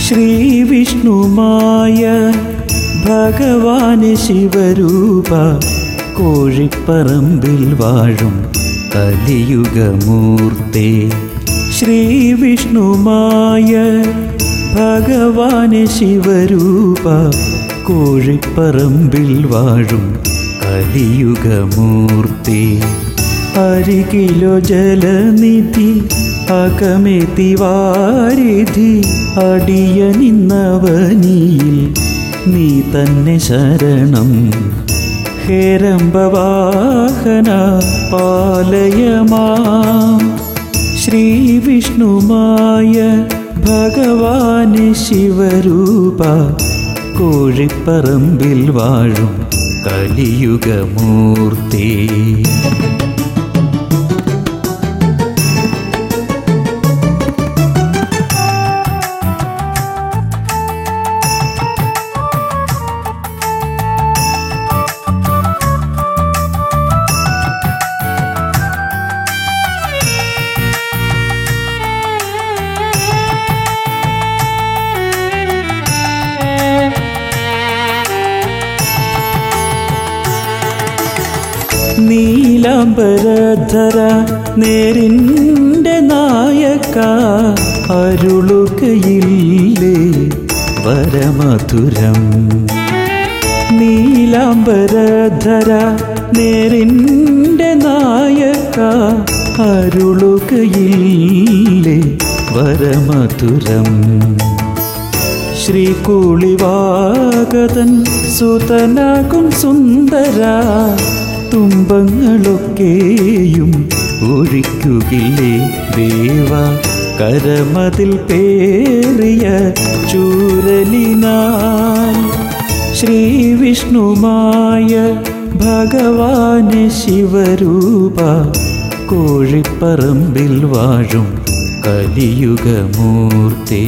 ശ്രീവിഷ്ണുമായ ഭഗവാന് ശിവരൂപ കോഴിപ്പറമ്പിൽ വാഴും കലിയുഗമൂർത്തേ ശ്രീവിഷ്ണുമായ ഭഗവാന് ശിവരൂപ കോഴിപ്പറമ്പിൽ വാഴും കലിയുഗമൂർത്തി അരികിലോ ജലനിധി അകമെത്തി വാരിധി അടിയനിന്നവനിയിൽ നീ തന്നെ ശരണം ഹേരംബവാഹന പാലയമാ ശ്രീവിഷ്ണുമായ ഭഗവാന് ശിവരൂപ കോഴിപ്പറമ്പിൽ വാഴും കലിയുഗമൂർത്തി നീലാംബരധര നേരിൻ്റെ നായക അരുളുകയില്ലേ വരമധുരം നീലാംബരധര നേരിൻ്റെ നായക അരുളുകയില്ലേ വരമധുരം ശ്രീകൂളിവാഗതൻ സുതനാകും സുന്ദര തുമ്പങ്ങളൊക്കെയും ഒഴിക്കുകില്ലേ ദേവ കരമതിൽ പേറിയ ചൂരലിനാൽ ശ്രീവിഷ്ണുമായ ഭഗവാന് ശിവരൂപ കോഴിപ്പറമ്പിൽ വാഴും കലിയുഗമൂർത്തേ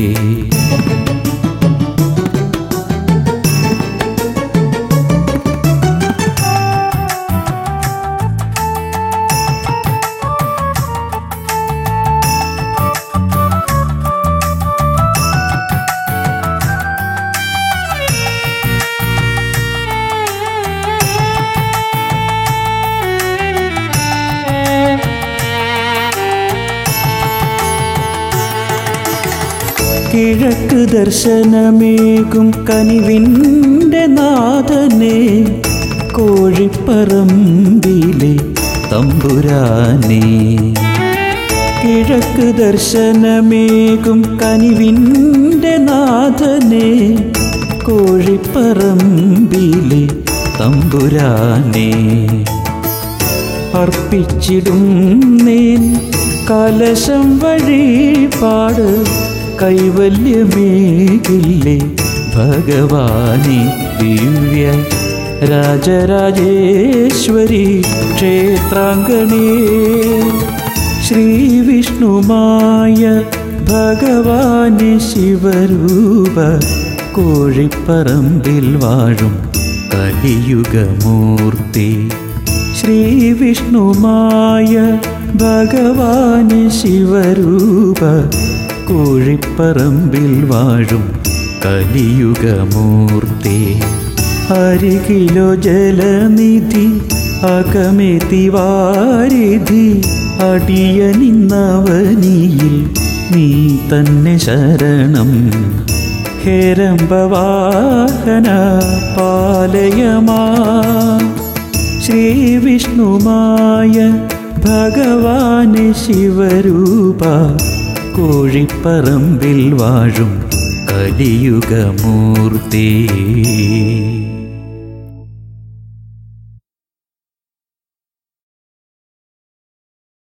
കിഴക്ക് ദർശനമേകും കനിവിൻ്റെ നാഥനെ കോഴിപ്പറമ്പിലെ തമ്പുരാനെ കിഴക്ക് ദർശനമേകും കനിവിൻ്റെ നാഥനെ കോഴിപ്പറമ്പിലെ തമ്പുരാനെ അർപ്പിച്ചിടും നേൻ കലശം വഴിപാട് കൈവല്യമേകില്ലേ ഭഗവാനി ദിവ്യ രാജരാജേശ്വരി ക്ഷേത്രാങ്കണേ ശ്രീവിഷ്ണുമായ ഭഗവാന് ശിവരൂപ കോഴിപ്പറമ്പിൽ വാഴും കലിയുഗമൂർത്തി ശ്രീവിഷ്ണുമായ ഭഗവാന് ശിവരൂപ കോഴിപ്പറമ്പിൽ വാഴും കലിയുഗമൂർത്തി അരികിലോ ജലനിധി അകമെത്തി വാരിധി അടിയനിന്നവനിയിൽ നീ തന്നെ ശരണം ഹേരംബവാഹന പാലയമാ ശ്രീവിഷ്ണുമായ ഭഗവാന് ശിവരൂപ കോഴിപ്പറമ്പിൽ വാഴും കലിയുഗമൂർത്തി